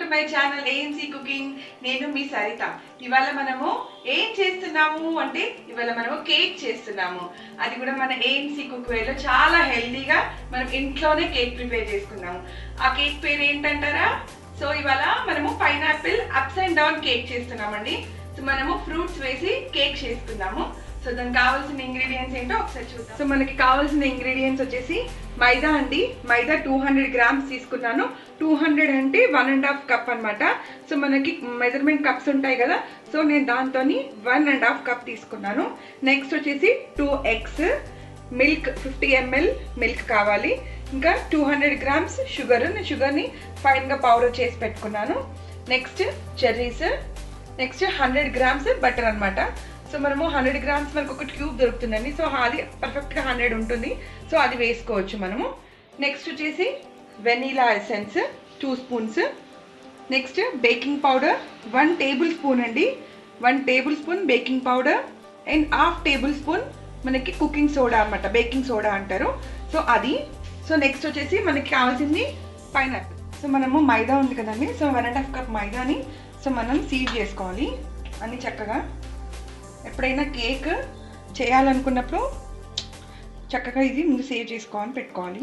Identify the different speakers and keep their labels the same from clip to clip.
Speaker 1: my channel ANC cooking నేను మీ సరిత ఇవాళ మనము ఏం చేస్తున్నాము అంటే ఇవాళ మనము కేక్ చేస్తున్నాము అది కూడా మన ఏఎన్సీ కుక్ వేలో చాలా హెల్దీగా మనం ఇంట్లోనే కేక్ ప్రిపేర్ చేసుకున్నాము ఆ కేక్ పేరు ఏంటంటారా సో ఇవాళ మనము pineapple ups and down cake చేస్తున్నామండి సో మనము ఫ్రూట్స్ వేసి కేక్ చేసుకున్నాము సో దానికి కావాల్సిన ఇంగ్రీడియంట్స్ ఏంటో ఒకసారి చూద్దాం సో మనకి కావాల్సిన ఇంగ్రీడియంట్స్ వచ్చేసి మైదా అండి మైదా టూ హండ్రెడ్ గ్రామ్స్ తీసుకున్నాను టూ హండ్రెడ్ అంటే వన్ అండ్ హాఫ్ కప్ అనమాట సో మనకి మెజర్మెంట్ కప్స్ ఉంటాయి కదా సో నేను దాంతో వన్ అండ్ హాఫ్ కప్ తీసుకున్నాను నెక్స్ట్ వచ్చేసి two eggs milk fifty ML milk కావాలి ఇంకా టూ హండ్రెడ్ గ్రామ్స్ షుగర్ నేను షుగర్ని ఫైన్గా పౌడర్ చేసి పెట్టుకున్నాను next cherries next hundred grams butter అనమాట సో మనము హండ్రెడ్ గ్రామ్స్ మనకు ఒక ట్యూబ్ దొరుకుతుందండి సో అది పర్ఫెక్ట్గా హండ్రెడ్ ఉంటుంది సో అది వేసుకోవచ్చు మనము నెక్స్ట్ వచ్చేసి vanilla essence two spoons next baking powder one tablespoon అండి one tablespoon baking powder and half tablespoon మనకి కుకింగ్ సోడా అనమాట బేకింగ్ సోడా అంటారు సో అది సో నెక్స్ట్ వచ్చేసి మనకి కావాల్సింది పైనాపిల్ సో మనము మైదా ఉంది కదండి so one and half cup మైదాని సో మనం సీవ్ చేసుకోవాలి అన్ని చక్కగా ఎప్పుడైనా కేక్ చేయాలనుకున్నప్పుడు చక్కగా ఇది ముందు సేవ్ చేసుకోవాలని పెట్టుకోవాలి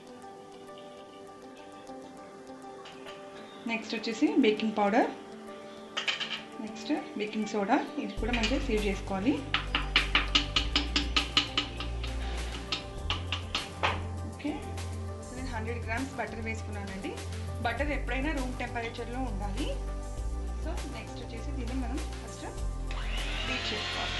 Speaker 1: నెక్స్ట్ వచ్చేసి baking powder next baking soda ఇది కూడా మంచిగా సేవ్ చేసుకోవాలి ఓకే నేను హండ్రెడ్ గ్రామ్స్ బటర్ వేసుకున్నానండి బటర్ ఎప్పుడైనా రూమ్ టెంపరేచర్లో ఉండాలి సో నెక్స్ట్ వచ్చేసి దీన్ని మనం ఫస్ట్ బీట్ చేసుకోవాలి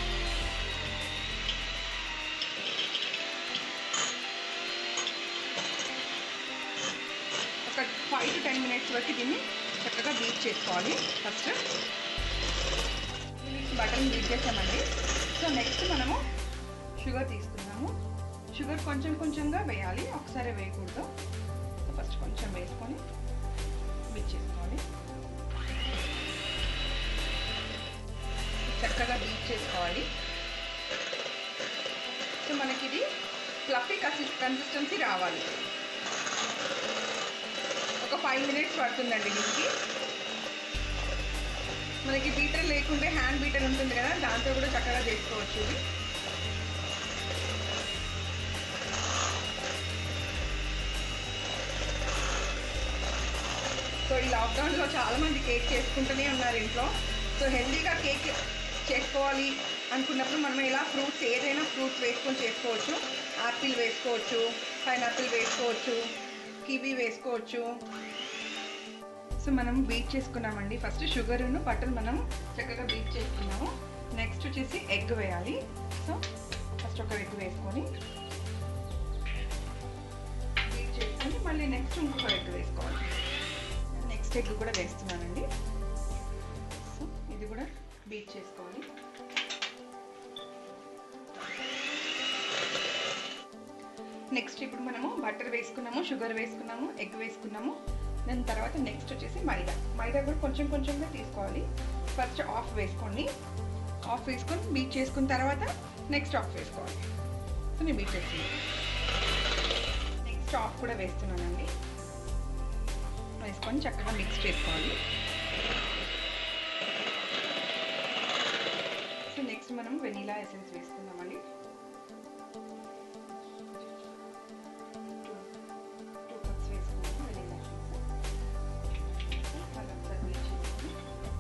Speaker 1: ఒక ఫైవ్ టు టెన్ మినిట్స్ వరకు దీన్ని చక్కగా బీట్ చేసుకోవాలి ఫస్ట్ బటర్ని బీట్ చేసామండి సో నెక్స్ట్ మనము షుగర్ తీసుకున్నాము షుగర్ కొంచెం కొంచెంగా వేయాలి ఒకసారి వేయకూడదు సో ఫస్ట్ కొంచెం వేసుకొని బీట్ చేసుకోవాలి చక్కగా బీట్ చేసుకోవాలి సో మనకి ఇది ఫ్లఫీ కన్సిస్టెన్సీ రావాలి ఒక ఫైవ్ మినిట్స్ పడుతుందండి దీనికి మనకి బీటర్ లేకుంటే హ్యాండ్ బీటర్ ఉంటుంది కదా దాంతో కూడా చక్కగా చేసుకోవచ్చు ఇది సో ఈ లాక్డౌన్లో చాలామంది కేక్ చేసుకుంటూనే ఉన్నారు ఇంట్లో సో హెల్దీగా కేక్ చేసుకోవాలి అనుకున్నప్పుడు మనం ఇలా ఫ్రూట్స్ ఏదైనా ఫ్రూట్స్ వేసుకొని చేసుకోవచ్చు యాపిల్ వేసుకోవచ్చు పైనాపిల్ వేసుకోవచ్చు కివీ వేసుకోవచ్చు సో మనం బీట్ చేసుకున్నామండి ఫస్ట్ షుగర్ను బటర్ మనం చక్కగా బీట్ చేసుకున్నాము నెక్స్ట్ వచ్చేసి ఎగ్ వేయాలి సో ఫస్ట్ ఒక ఎగ్ వేసుకొని బీట్ చేసుకొని మళ్ళీ నెక్స్ట్ ఇంకొక ఎగ్ వేసుకోవాలి నెక్స్ట్ ఎగ్ కూడా వేస్తున్నానండి సో ఇది కూడా బీట్ చేసుకోవాలి నెక్స్ట్ ఇప్పుడు మనము బటర్ వేసుకున్నాము షుగర్ వేసుకున్నాము ఎగ్ వేసుకున్నాము దాని తర్వాత నెక్స్ట్ వచ్చేసి మైదా మైదా కూడా కొంచెం కొంచెంగా తీసుకోవాలి ఫస్ట్ ఆఫ్ వేసుకోండి ఆఫ్ వేసుకొని బీట్ చేసుకున్న తర్వాత నెక్స్ట్ ఆఫ్ వేసుకోవాలి సో నేను బీట్ చేస్తున్నాను నెక్స్ట్ ఆఫ్ కూడా వేస్తున్నానండి వేసుకొని చక్కగా మిక్స్ చేసుకోవాలి సో నెక్స్ట్ మనం వెనీలా ఎసెన్స్ వేసుకుందామండి టూ టూ కప్స్ వేసుకున్నాము వెనీలా ఎసెన్స్ మళ్ళీ ఒకసారి మిక్స్ చేసుకొని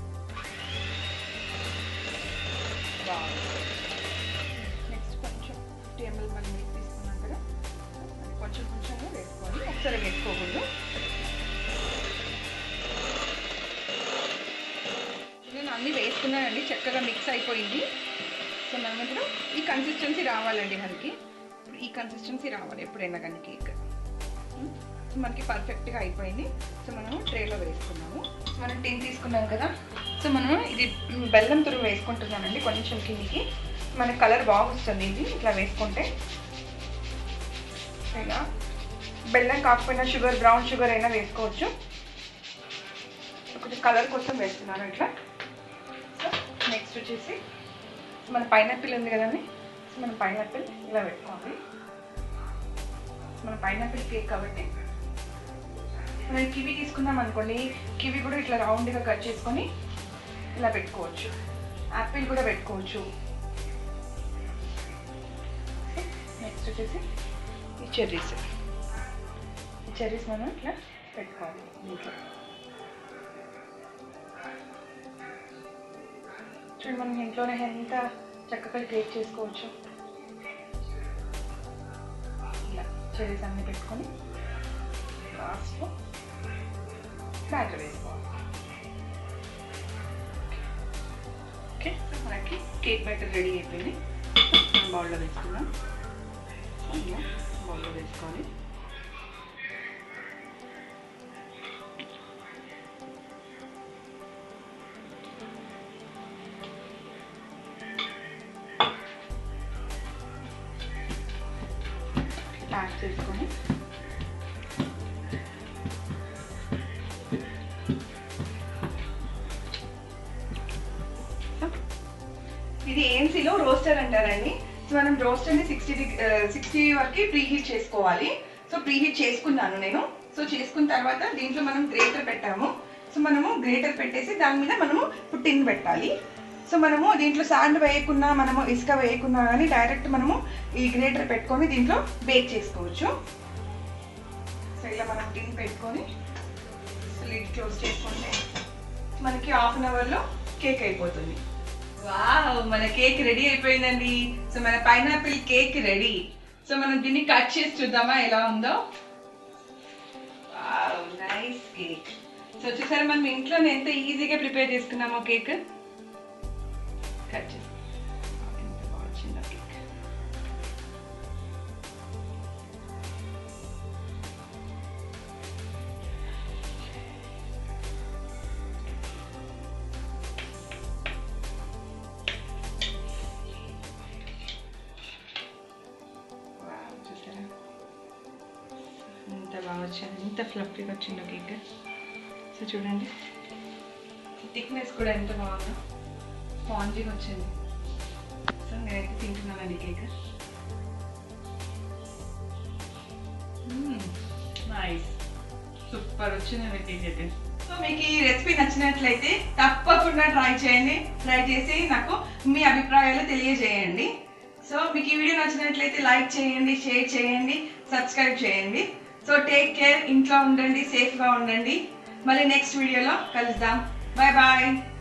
Speaker 1: నెక్స్ట్ కొంచెం ఫిఫ్టీ ఎంఎల్ మనం మిల్క్ తీసుకున్నాం కదా అది కొంచెం కొంచెంగా వేసుకోవాలి ఒకసారి వేసుకోకూడదు నేను అన్నీ వేసుకున్నానండి చక్కగా మిక్స్ అయిపోయింది సో మనం ఇప్పుడు ఈ కన్సిస్టెన్సీ రావాలండి మనకి ఇప్పుడు ఈ కన్సిస్టెన్సీ రావాలి ఎప్పుడైనా కానీ కేక్ సో మనకి పర్ఫెక్ట్గా అయిపోయింది సో మనం ట్రేలో వేసుకున్నాము మనం టిన్ తీసుకున్నాం కదా సో మనం ఇది బెల్లం తురుము వేసుకుంటున్నానండి కొంచెం కిందికి మన కలర్ బాగా వస్తుంది ఇది ఇట్లా వేసుకుంటే ఇలా బెల్లం కాకపోయినా షుగర్ బ్రౌన్ షుగర్ అయినా వేసుకోవచ్చు కొంచెం కలర్ కోసం వేస్తున్నాను ఇట్లా సో నెక్స్ట్ వచ్చేసి మన పైనాపిల్ ఉంది కదండి సో మన పైనాపిల్ ఇలా పెట్టుకోవాలి మన పైనాపిల్ కేక్ కాబట్టి మనం కివి తీసుకున్నాం అనుకోండి కివి కూడా ఇట్లా రౌండ్గా కట్ చేసుకొని ఇలా పెట్టుకోవచ్చు యాపిల్ కూడా పెట్టుకోవచ్చు నెక్స్ట్ వచ్చేసి ఈ చెర్రీస్ ఈ చెర్రీస్ మనం ఇట్లా పెట్టుకోవాలి దీంట్లో చూడండి మనం ఇంట్లోనే ఎంత చక్కగా కేక్ చేసుకోవచ్చు ఇలా చెరీస్ అన్ని పెట్టుకొని లాస్ట్లో బ్యాటర్ వేసుకోవాలి ఓకే సో మనకి కేక్ బ్యాటర్ రెడీ అయిపోయింది మనం బౌల్లో వేసుకుందాం ఇలా బౌల్లో వేసుకోవాలి ప్యాక్ చేసుకొని ఇది ఏఎంసీలో రోస్టర్ అంటారండి సో మనం రోస్టర్ని సిక్స్టీ సిక్స్టీ వరకు ప్రీహీట్ చేసుకోవాలి సో ప్రీహీట్ చేసుకున్నాను నేను సో చేసుకున్న తర్వాత దీంట్లో మనం గ్రేటర్ పెట్టాము సో మనము గ్రేటర్ పెట్టేసి దాని మీద మనము పుట్టిన్ పెట్టాలి సో మనము దీంట్లో సాండ్ వేయకున్నా మనము ఇసుక వేయకున్నా కానీ డైరెక్ట్ మనము ఈ గ్రేటర్ పెట్టుకొని దీంట్లో బేక్ చేసుకోవచ్చు సో ఇలా మనం టిన్ పెట్టుకొని లిడ్ క్లోజ్ చేసుకుంటే మనకి హాఫ్ అన్ అవర్లో కేక్ అయిపోతుంది వావ్ మన కేక్ రెడీ అయిపోయిందండి సో మన పైనాపిల్ కేక్ రెడీ సో మనం దీన్ని కట్ చేసి చూద్దామా ఎలా ఉందో వావ్ నైస్ కేక్ సో వచ్చేసరి మనం ఇంట్లోనే ఎంత ఈజీగా ప్రిపేర్ చేసుకున్నామో కేక్ కట్ చేసి ఎంత బాగా చిన్న కేక్ వావ్, చూసారా ఎంత బాగా వచ్చింది ఎంత ఫ్లఫీగా వచ్చిందో కేక్ సో చూడండి థిక్నెస్ కూడా ఎంత బాగుందో స్పాంజీగా వచ్చింది సో నేనైతే తింటున్నానండి కేక్ నైస్ సూపర్ వచ్చిందండి కేక్ అయితే సో మీకు ఈ రెసిపీ నచ్చినట్లయితే తప్పకుండా ట్రై చేయండి ట్రై చేసి నాకు మీ అభిప్రాయాలు తెలియజేయండి సో మీకు ఈ వీడియో నచ్చినట్లయితే లైక్ చేయండి షేర్ చేయండి సబ్స్క్రైబ్ చేయండి సో టేక్ కేర్ ఇంట్లో ఉండండి సేఫ్గా ఉండండి మళ్ళీ నెక్స్ట్ వీడియోలో కలుద్దాం బాయ్ బాయ్